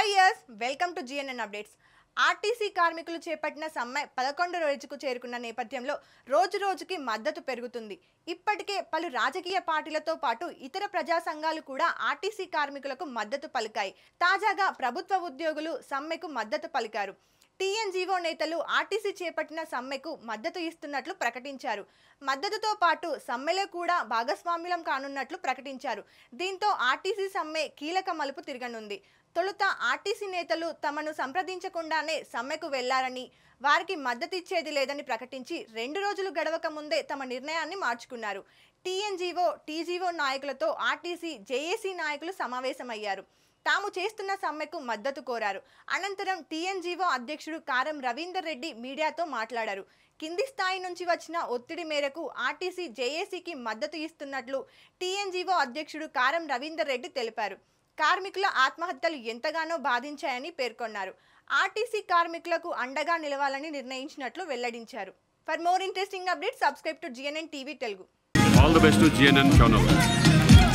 Hi yes welcome to GNN updates RTC కార్మికులు చేపట్టిన సమ్మె పదకొండు రోజుకు చేరుకున్న నేపథ్యంలో రోజు రోజుకి మద్దతు పెరుగుతుంది ఇప్పటికే పలు రాజకీయ పార్టీలతో పాటు ఇతర ప్రజా సంఘాలు కూడా ఆర్టీసీ కార్మికులకు మద్దతు పలికాయి తాజాగా ప్రభుత్వ ఉద్యోగులు సమ్మెకు మద్దతు పలికారు టీఎన్జీఓ నేతలు ఆర్టీసీ చేపట్టిన సమ్మెకు మద్దతు ఇస్తున్నట్లు ప్రకటించారు మద్దతుతో పాటు సమ్మెలో కూడా భాగస్వామ్యం కానున్నట్లు ప్రకటించారు దీంతో ఆర్టీసీ సమ్మె కీలక మలుపు తిరగనుంది తొలుత ఆర్టీసీ నేతలు తమను సంప్రదించకుండానే సమ్మెకు వెళ్లారని వారికి మద్దతు ఇచ్చేది లేదని ప్రకటించి రెండు రోజులు గడవక ముందే తమ నిర్ణయాన్ని మార్చుకున్నారు టీఎన్జీఓ టీజీఓ నాయకులతో ఆర్టీసీ జేఏసీ నాయకులు సమావేశమయ్యారు తాము చేస్తున్న సమ్మెకు మద్దతు కోరారు అనంతరం టీఎన్జీఓ అధ్యక్షుడు కారం రవీందర్ రెడ్డి మీడియాతో మాట్లాడారు కింది స్థాయి నుంచి వచ్చిన ఒత్తిడి మేరకు ఆర్టీసీ జేఏసీకి మద్దతు ఇస్తున్నట్లు టీఎన్జీఓ అధ్యక్షుడు కారం రవీందర్ రెడ్డి తెలిపారు కార్మికుల ఆత్మహత్యలు ఎంతగానో బాధించాయని పేర్కొన్నారు ఆర్టీసీ కార్మికులకు అండగా నిలవాలని నిర్ణయించినట్లు వెల్లడించారు for more interesting update subscribe to GNN TV Telugu All the best to GNN channel.